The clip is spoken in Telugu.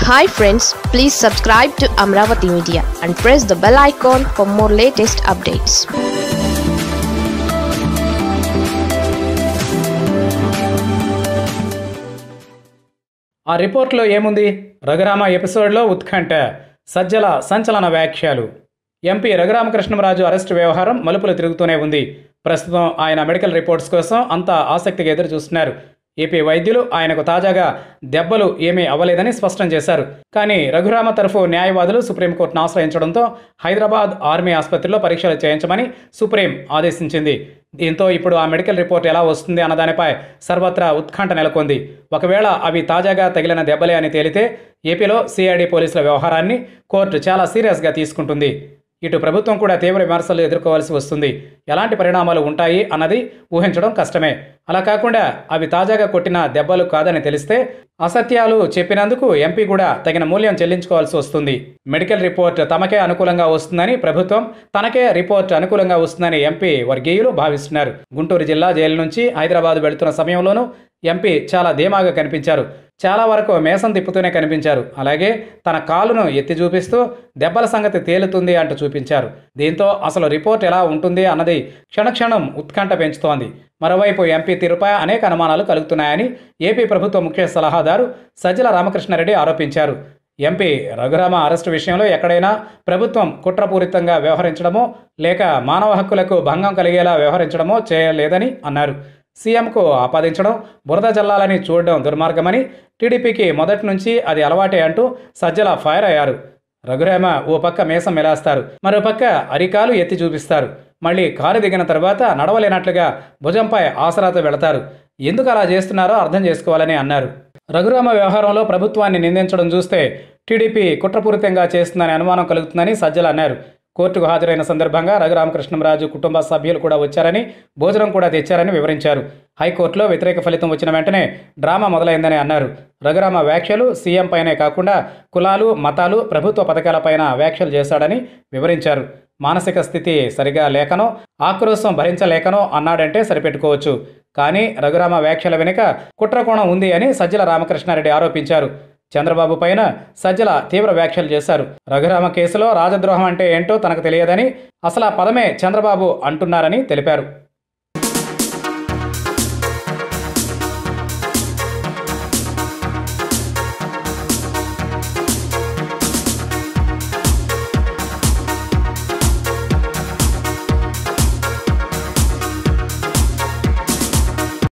hi friends please subscribe to Amaravati media and press the bell icon for more latest updates ఆ రిపోర్ట్లో ఏముంది రఘురామ ఎపిసోడ్లో ఉత్కంఠ సజ్జల సంచలన వ్యాఖ్యలు ఎంపీ రఘురామకృష్ణరాజు అరెస్టు వ్యవహారం మలుపులు తిరుగుతూనే ఉంది ప్రస్తుతం ఆయన మెడికల్ రిపోర్ట్స్ కోసం అంతా ఆసక్తిగా ఎదురు చూస్తున్నారు ఏపీ వైద్యులు ఆయనకు తాజాగా దెబ్బలు ఏమీ అవ్వలేదని స్పష్టం చేశారు కానీ రఘురామ తరఫు న్యాయవాదులు సుప్రీంకోర్టును ఆశ్రయించడంతో హైదరాబాద్ ఆర్మీ ఆసుపత్రిలో పరీక్షలు చేయించమని సుప్రీం ఆదేశించింది దీంతో ఇప్పుడు ఆ మెడికల్ రిపోర్ట్ ఎలా వస్తుంది అన్నదానిపై సర్వత్రా ఉత్కంఠ నెలకొంది ఒకవేళ అవి తాజాగా తగిలిన దెబ్బలే అని తేలితే ఏపీలో సిఐడి పోలీసుల వ్యవహారాన్ని కోర్టు చాలా సీరియస్గా తీసుకుంటుంది ఇటు ప్రభుత్వం కూడా తీవ్ర విమర్శలు ఎదుర్కోవాల్సి వస్తుంది ఎలాంటి పరిణామాలు ఉంటాయి అన్నది ఊహించడం కష్టమే అలా కాకుండా అవి తాజాగా కొట్టిన దెబ్బలు కాదని తెలిస్తే అసత్యాలు చెప్పినందుకు ఎంపీ కూడా తగిన మూల్యం చెల్లించుకోవాల్సి వస్తుంది మెడికల్ రిపోర్ట్ తమకే అనుకూలంగా వస్తుందని ప్రభుత్వం తనకే రిపోర్ట్ అనుకూలంగా వస్తుందని ఎంపీ వర్గీయులు భావిస్తున్నారు గుంటూరు జిల్లా జైలు నుంచి హైదరాబాద్ వెళుతున్న సమయంలోనూ ఎంపీ చాలా ధీమాగా కనిపించారు చాలా వరకు మేసం తిప్పుతూనే కనిపించారు అలాగే తన కాలును ఎత్తి చూపిస్తూ దెబ్బల సంగతి తేలుతుంది అంటూ చూపించారు దీంతో అసలు రిపోర్ట్ ఎలా ఉంటుంది అన్నది క్షణక్షణం ఉత్కంఠ పెంచుతోంది మరోవైపు ఎంపీ తీరుపై అనేక అనుమానాలు కలుగుతున్నాయని ఏపీ ప్రభుత్వ ముఖ్య సలహాదారు సజ్జల రామకృష్ణారెడ్డి ఆరోపించారు ఎంపీ రఘురామ అరెస్టు విషయంలో ఎక్కడైనా ప్రభుత్వం కుట్రపూరితంగా వ్యవహరించడమో లేక మానవ హక్కులకు భంగం కలిగేలా వ్యవహరించడమో చేయలేదని అన్నారు సీఎంకు ఆపాదించడం బురద జల్లాలని చూడడం దుర్మార్గమని టీడీపీకి మొదటి నుంచి అది అలవాటే అంటూ సజ్జల ఫైర్ అయ్యారు రఘురామ ఓ పక్క మేసం మెలాస్తారు మరో పక్క అరికాలు ఎత్తి చూపిస్తారు మళ్ళీ కారు దిగిన తర్వాత నడవలేనట్లుగా భుజంపై ఆసరాతో వెళతారు ఎందుకు అలా చేస్తున్నారో అర్థం చేసుకోవాలని అన్నారు రఘురామ వ్యవహారంలో ప్రభుత్వాన్ని నిందించడం చూస్తే టీడీపీ కుట్రపూరితంగా చేస్తుందనే అనుమానం కలుగుతుందని సజ్జల అన్నారు కోర్టుకు హాజరైన సందర్భంగా రఘురామకృష్ణంరాజు కుటుంబ సభ్యులు కూడా వచ్చారని భోజనం కూడా తెచ్చారని వివరించారు హైకోర్టులో వ్యతిరేక ఫలితం వచ్చిన వెంటనే డ్రామా మొదలైందని అన్నారు రఘురామ వ్యాఖ్యలు సీఎం పైనే కాకుండా కులాలు మతాలు ప్రభుత్వ పథకాలపైన వ్యాఖ్యలు చేశాడని వివరించారు మానసిక స్థితి సరిగా లేకనో ఆక్రోశం భరించలేకనో అన్నాడంటే సరిపెట్టుకోవచ్చు కానీ రఘురామ వ్యాఖ్యల వెనుక కుట్రకోణం ఉంది అని సజ్జల రామకృష్ణారెడ్డి ఆరోపించారు చంద్రబాబు పైన సజ్జల తీవ్ర వ్యాఖ్యలు చేశారు రఘురామ కేసులో రాజద్రోహం అంటే ఏంటో తనకు తెలియదని అసలు ఆ పదమే చంద్రబాబు అంటున్నారని తెలిపారు